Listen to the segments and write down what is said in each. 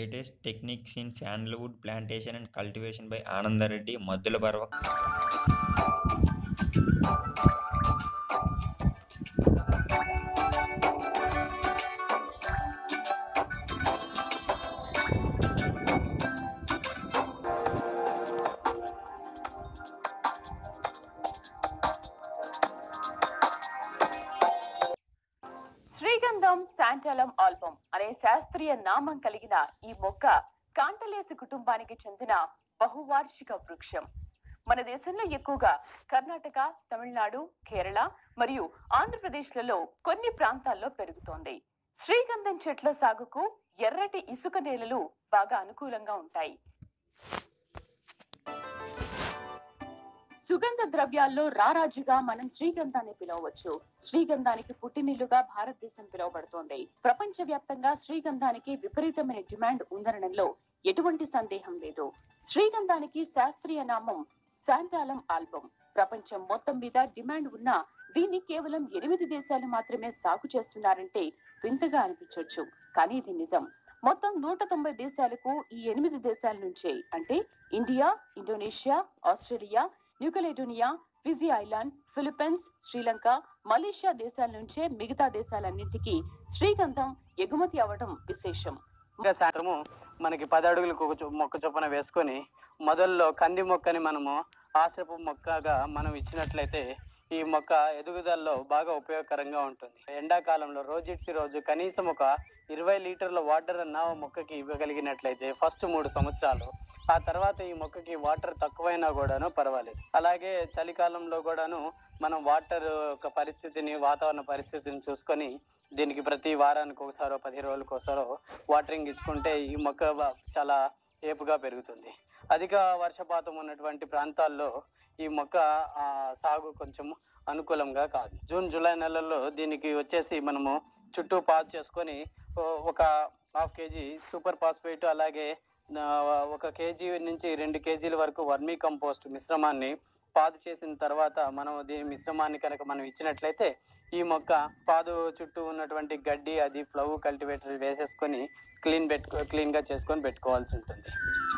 Latest techniques in sandalwood plantation and cultivation by Anandareddy, Maddula Barva. శ్రీగంధం శాంటాలం album అనే శాస్త్రీయ నామం కలిగిన ఈ మొక్క కాంటలేసి కుటుంబానికి చెందిన బహువార్షిక వృక్షం మన దేశంలో ఎక్కువగా కర్ణాటక తమిళనాడు కేరళ మరియు ఆంధ్రప్రదేశ్లలో కొన్ని ప్రాంతాల్లో పెరుగుతోంది శ్రీగంధం చెట్ల సాగుకు ఎర్రటి ఇసుక నేలలు బాగా అనుకూలంగా ఉంటాయి సుగంధ ద్రవ్యాల్లో రారాజుగా మనం శ్రీగంధాన్ని పిలవవచ్చు శ్రీగంధానికి పుట్టినిల్లుగా భారతదేశం పిలువబడుతోంది ప్రపంచ వ్యాప్తంగా శ్రీగంధానికి విపరీతమైన డిమాండ్ ఉందనడంలో ఎటువంటి సందేహం లేదు శ్రీగంధానికి శాస్త్రీయ నామం శాంటాలం ఆల్బమ్ ప్రపంచం మొత్తం మీద డిమాండ్ ఉన్నా దీన్ని కేవలం ఎనిమిది దేశాలు మాత్రమే సాగు చేస్తున్నారంటే వింతగా అనిపించవచ్చు కానీ ఇది నిజం మొత్తం నూట తొంభై దేశాలకు ఈ ఎనిమిది దేశాల నుంచే అంటే India Indonesia Australia New Caledonia Fiji island Philippines Sri Lanka Malaysia దేశాల నుంచే మిగతా దేశాలన్నింటికీ శ్రీగంధం ఎగుమతి అవ్వడం విశేషం ఇంకా సాయంత్రము మనకి పది అడుగులకు ఒక చొ- మొక్క చొప్పున వేసుకొని మొదల్లో కంది మొక్కని మనము ఆశ్రపు మొక్కగా మనం ఇచ్చినట్లయితే ఈ మొక్క ఎదుగుదలలో బాగా ఉపయోగకరంగా ఉంటుంది ఎండాకాలంలో రోజుడిసి రోజు కనీసం ఒక ఇరవై లీటర్ల వాటర్ అన్న మొక్కకి ఇవ్వగలిగినట్లయితే ఫస్ట్ మూడు సంవత్సరాలు ఆ తర్వాత ఈ మొక్కకి వాటర్ తక్కువైనా కూడాను పర్వాలేదు అలాగే చలికాలంలో కూడాను మనం వాటర్ యొక్క పరిస్థితిని వాతావరణ పరిస్థితిని చూసుకొని దీనికి ప్రతి వారానికి ఒకసారో పది రోజులకు ఒకసారో వాటరింగ్ ఇచ్చుకుంటే ఈ మొక్క బ- చాలా ఏపుగా పెరుగుతుంది అధిక వర్షపాతం ఉన్నటువంటి ప్రాంతాల్లో ఈ మొక్క ఆ, సాగు కొంచెం అనుకూలంగా కాదు జూన్ జూలై నెలల్లో దీనికి వచ్చేసి మనము చుట్టూ పాజ్ చేసుకొని ఓ- ఒక హాఫ్ కేజీ సూపర్ ఫాస్ఫేట్ అలాగే ఆ, ఒక కేజీ నుంచి రెండు కేజీల వరకు వర్మీ కంపోస్ట్ మిశ్రమాన్ని పాదు చేసిన తర్వాత మనం దీని మిశ్రమాన్ని కనుక మనం ఇచ్చినట్లయితే ఈ మొక్క పాదు చుట్టూ ఉన్నటువంటి గడ్డి అది ఫ్లవ్ కల్టివేటర్ వేసేసుకొని క్లీన్ పెట్టుకో క్లీన్గా చేసుకొని పెట్టుకోవాల్సి ఉంటుంది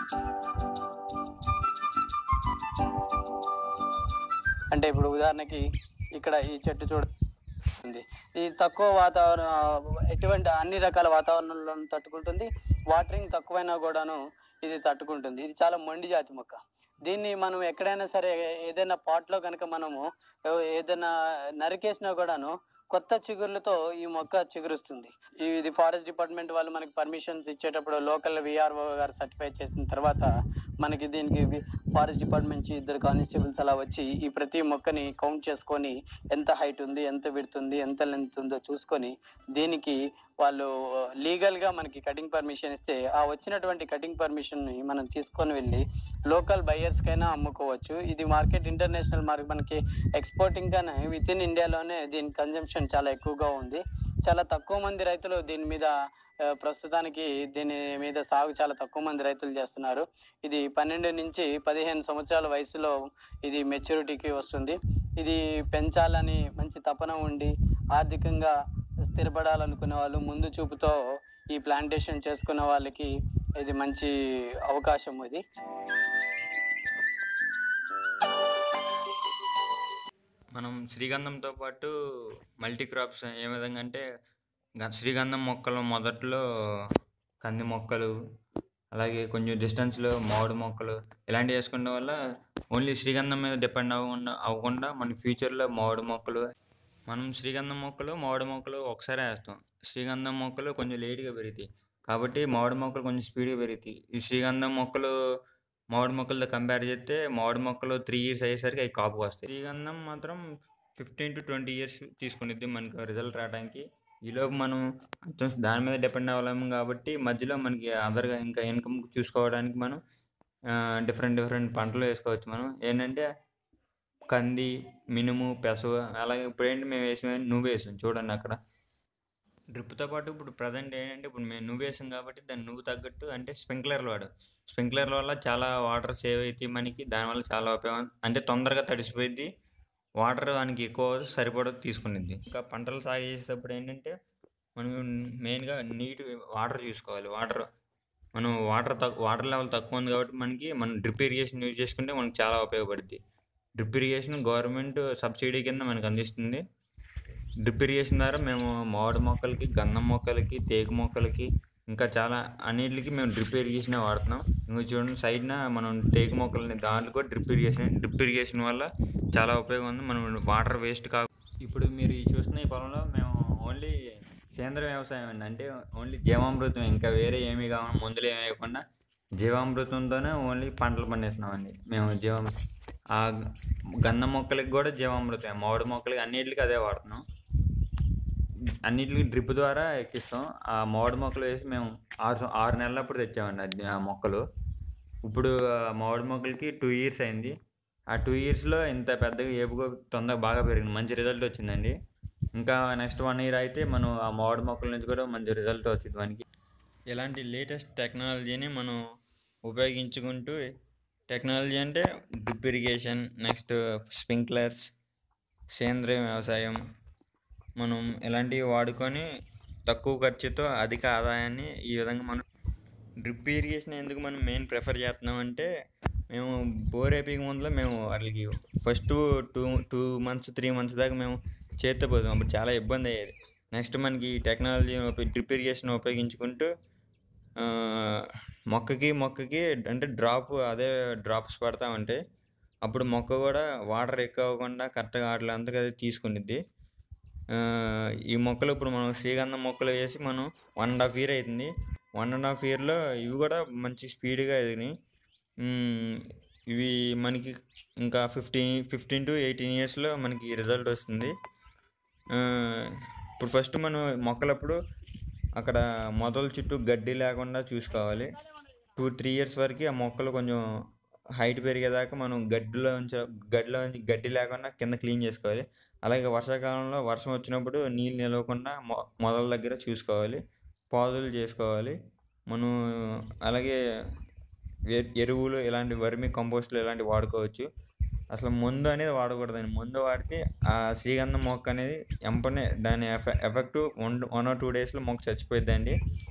అంటే ఇప్పుడు ఉదాహరణకి ఇక్కడ ఈ చెట్టు చూడండి ఇది తక్కువ వాతావరణ ఎటువంటి అన్ని రకాల వాతావరణంలో తట్టుకుంటుంది వాటరింగ్ తక్కువైనా కూడాను ఇది తట్టుకుంటుంది ఇది చాలా మొండి జాతి మొక్క దీన్ని మనం ఎక్కడైనా సరే ఏదైనా పాట్లో కనుక మనము ఏదైనా నరికేసినా కూడాను కొత్త చిగుర్లతో ఈ మొక్క చిగురుస్తుంది ఇది ఫారెస్ట్ డిపార్ట్మెంట్ వాళ్ళు మనకి పర్మిషన్స్ ఇచ్చేటప్పుడు లోకల్ విఆర్ఓ గారు సర్టిఫై చేసిన తర్వాత మనకి దీనికి ఫారెస్ట్ డిపార్ట్మెంట్ నుంచి ఇద్దరు కానిస్టేబుల్స్ అలా వచ్చి ఈ ప్రతి మొక్కని కౌంట్ చేసుకొని ఎంత హైట్ ఉంది ఎంత విడుతుంది ఎంత లెంత్ ఉందో చూసుకొని దీనికి వాళ్ళు లీగల్గా మనకి కటింగ్ పర్మిషన్ ఇస్తే ఆ వచ్చినటువంటి కటింగ్ పర్మిషన్ని మనం తీసుకొని వెళ్ళి లోకల్ బయర్స్కైనా అమ్ముకోవచ్చు ఇది మార్కెట్ ఇంటర్నేషనల్ మార్కెట్ మనకి ఎక్స్పోర్టింగ్ కన్నా విత్ ఇన్ ఇండియాలోనే దీని కన్జంప్షన్ చాలా ఎక్కువగా ఉంది చాలా తక్కువ మంది రైతులు దీని మీద ఆ, ప్రస్తుతానికి దీని మీద సాగు చాలా తక్కువ మంది రైతులు చేస్తున్నారు ఇది పన్నెండు నుంచి పదిహేను సంవత్సరాల వయసులో ఇది మెచ్యూరిటీకి వస్తుంది ఇది పెంచాలని మంచి తపన ఉండి ఆర్థికంగా స్థిరపడాలనుకునే వాళ్ళు ముందు చూపుతో ఈ ప్లాంటేషన్ చేసుకున్న వాళ్ళకి ఇది మంచి అవకాశం ఇది మనం శ్రీగంధంతో పాటు మల్టీ క్రాప్స్ ఏ విధంగా అంటే గ- శ్రీగంధం మొక్కలు మొదట్లో కంది మొక్కలు అలాగే కొంచెం డిస్టెన్స్లో మామిడి మొక్కలు ఇలాంటివి వేసుకోవడం వల్ల ఓన్లీ శ్రీగంధం మీద డిపెండ్ అవ్వకుండా అవ్వకుండా మన ఫ్యూచర్లో మామిడి మొక్కలు మనం శ్రీగంధం మొక్కలు మామిడి మొక్కలు ఒకసారి వేస్తాం శ్రీగంధం మొక్కలు కొంచెం లేట్గా పెరుగుతాయి కాబట్టి మామిడి మొక్కలు కొంచెం స్పీడ్గా పెరుగుతాయి ఈ శ్రీగంధం మొక్కలు మామిడి మొక్కలతో కంపేర్ చేస్తే మామిడి మొక్కలు త్రీ ఇయర్స్ అయ్యేసరికి అవి కాపుకి వస్తాయి శ్రీగంధం మాత్రం ఫిఫ్టీన్ టు ట్వంటీ ఇయర్స్ తీసుకునిద్ది మనకు రిజల్ట్ రావడానికి ఈలోపు మనం కొంచెం దాని మీద డిపెండ్ అవ్వలేము కాబట్టి మధ్యలో మనకి అదర్గా ఇంకా ఇన్కమ్ చూసుకోవడానికి మనం డిఫరెంట్ డిఫరెంట్ పంటలు వేసుకోవచ్చు మనం ఏంటంటే కంది మినుము పెసవ అలాగే ఇప్పుడు ఏంటి మేము వేసాం నువ్వు వేసాం చూడండి అక్కడ డ్రిప్తో పాటు ఇప్పుడు ప్రజెంట్ ఏంటంటే ఇప్పుడు మేము నువ్వు వేసాం కాబట్టి దాన్ని నువ్వు తగ్గట్టు అంటే స్ప్రింక్లర్లు వాడు స్ప్రింక్లర్ల వల్ల చాలా వాటర్ సేవ్ అవుతాయి మనకి దానివల్ల చాలా ఉపయోగం అంటే తొందరగా తడిసిపోయింది వాటర్ దానికి ఎక్కువ సరిపడదు తీసుకునిద్ది ఇంకా పంటలు సాగు చేసేటప్పుడు ఏంటంటే మనం మెయిన్గా నీట్ వాటర్ చూసుకోవాలి వాటర్ మనం వాటర్ తక్కువ వాటర్ లెవెల్ తక్కువ ఉంది కాబట్టి మనకి మనం డ్రిప్ ఇరిగేషన్ యూజ్ చేసుకుంటే మనకి చాలా ఉపయోగపడుద్ది డ్రిప్ ఇరిగేషన్ గవర్నమెంట్ సబ్సిడీ కింద మనకు అందిస్తుంది డ్రిప్ ఇరిగేషన్ ద్వారా మేము మామిడి మొక్కలకి గంధం మొక్కలకి తేకు మొక్కలకి ఇంకా చాలా అన్నిటికి మేము డ్రిప్ ఇరిగేషనే వాడుతున్నాం ఇంకా చూడండి సైడ్న మనం తేకు మొక్కలని దాంట్లో కూడా డ్రిప్ ఇరిగేషన్ డ్రిప్ ఇరిగేషన్ వల్ల చాలా ఉపయోగం ఉంది మనం వాటర్ వేస్ట్ కా ఇప్పుడు మీరు ఈ చూస్తున్న ఈ పొలంలో మేము ఓన్లీ సేంద్రియ వ్యవసాయం అండి అంటే ఓన్లీ జీవామృతం ఇంకా వేరే ఏమీ కావాలి మందులు ఏమి వేయకుండా జీవామృతంతోనే ఓన్లీ పంటలు పండిస్తున్నామండి మేము జీవం ఆ గంధం మొక్కలకి కూడా జీవామృతం మామిడి మొక్కలకి అన్నిటికీ అదే వాడుతున్నాం అన్నిటికి డ్రిప్ ద్వారా ఎక్కిస్తాం ఆ మామిడి మొక్కలు వేసి మేము ఆరు సం- ఆరు నెలలప్పుడు తెచ్చామండి అది ఆ మొక్కలు ఇప్పుడు ఆ మామిడి మొక్కలకి టూ ఇయర్స్ అయింది ఆ టూ ఇయర్స్లో ఇంత పెద్దగా ఏపుగా తొందరగా బాగా పెరిగింది మంచి రిజల్ట్ వచ్చిందండి ఇంకా నెక్స్ట్ వన్ ఇయర్ అయితే మనం ఆ మామిడి మొక్కల నుంచి కూడా మంచి రిజల్ట్ వచ్చింది మనకి ఇలాంటి లేటెస్ట్ టెక్నాలజీని మనం ఉపయోగించుకుంటూ టెక్నాలజీ అంటే డ్రిప్ ఇరిగేషన్ నెక్స్ట్ స్ప్రింక్లర్స్ సేంద్రియ వ్యవసాయం మనం ఇలాంటివి వాడుకొని తక్కువ ఖర్చుతో అధిక ఆదాయాన్ని ఈ విధంగా మనం డ్రిప్ ఇరిగేషన్ ఎందుకు మనం మెయిన్ ప్రిఫర్ చేస్తున్నాం అంటే మేము బోర్ అయిపోయే ముందులో మేము వాళ్ళకి first two two months three months దాకా మేము చేత్తో పోతాం అప్పుడు చాలా ఇబ్బంది అయ్యేది నెక్స్ట్ మనకి ఈ టెక్నాలజీ డ్రిప్ ఇరిగేషన్ ఉపయోగించుకుంటూ ఆ, మొక్కకి మొక్కకి అంటే డ్రాప్ అదే డ్రాప్స్ పడతా ఉంటాయి అప్పుడు మొక్క కూడా వాటర్ ఎక్కువ అవ్వకుండా కరెక్ట్గా అట్లా అంతగా అది తీసుకునిద్ది ఆ, ఈ మొక్కలు ఇప్పుడు మనం శ్రీగంధం మొక్కలు వేసి మనం వన్ అండ్ హాఫ్ ఇయర్ అవుతుంది వన్ అండ్ హాఫ్ ఇయర్లో ఇవి కూడా మంచి స్పీడ్గా ఎదిగినాయి మ్మ్, ఇవి మనకి ఇంకా ఫిఫ్టీన్ ఫిఫ్టీన్ టు ఎయిటీన్ ఇయర్స్లో మనకి రిజల్ట్ వస్తుంది ఆ, ఇప్పుడు ఫస్ట్ మనం మొక్కలప్పుడు అక్కడ మొదల చుట్టూ గడ్డి లేకుండా చూసుకోవాలి టూ త్రీ ఇయర్స్ వరకు ఆ మొక్కలు కొంచెం హైట్ పెరిగేదాకా మనం గడ్డిలో ఉంచ గడ్డిలో ఉంచి గడ్డి లేకుండా కింద క్లీన్ చేసుకోవాలి అలాగే వర్షాకాలంలో వర్షం వచ్చినప్పుడు నీళ్ళు నిలవకుండా మొ మొదల దగ్గర చూసుకోవాలి పాదులు చేసుకోవాలి మనం అలాగే ఎ- ఎరువులు ఇలాంటి వర్మి కంపోస్ట్లు ఇలాంటివి వాడుకోవచ్చు అసలు మందు అనేది వాడకూడదండి మందు వాడితే ఆ శ్రీగంధం మొక్క అనేది ఎంపనే దాని ఎఫె effect one one or two డేస్లో మొక్క చచ్చిపోయిద్దండి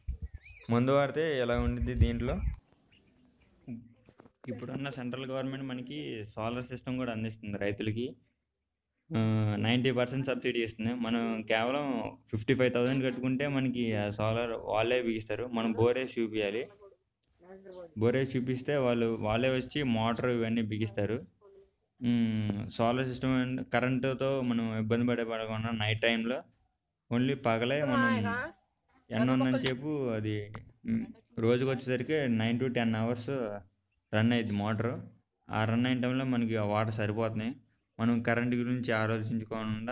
మందు వాడితే ఎలా ఉండిద్ది దీంట్లో ఇప్పుడున్న సెంట్రల్ గవర్నమెంట్ మనకి సోలార్ సిస్టమ్ కూడా అందిస్తుంది రైతులకి నైంటీ పర్సెంట్ సబ్సిడీ ఇస్తుంది మనం కేవలం ఫిఫ్టీ ఫైవ్ థౌసండ్ కట్టుకుంటే మనకి ఆ సోలార్ వాళ్ళే బిగిస్తారు మనం బోరేసి చూపించాలి బోరేసి చూపిస్తే వాళ్ళు వాళ్ళే వచ్చి మోటార్ ఇవన్నీ బిగిస్తారు సోలార్ సిస్టమ్ కరెంటుతో మనం ఇబ్బంది పడే పడకుండా నైట్ టైంలో ఓన్లీ పగలే మనం ఎండ ఉందని చెప్పు అది మ్, రోజుకి వచ్చేసరికి nine to ten hours run అయ్యింది మోటారు ఆ రన్ అయిన టైంలో మనకి ఆ వాటర్ సరిపోతున్నాయి మనం కరెంట్ గురించి ఆలోచించుకోకుండా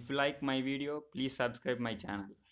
if like my video please subscribe my channel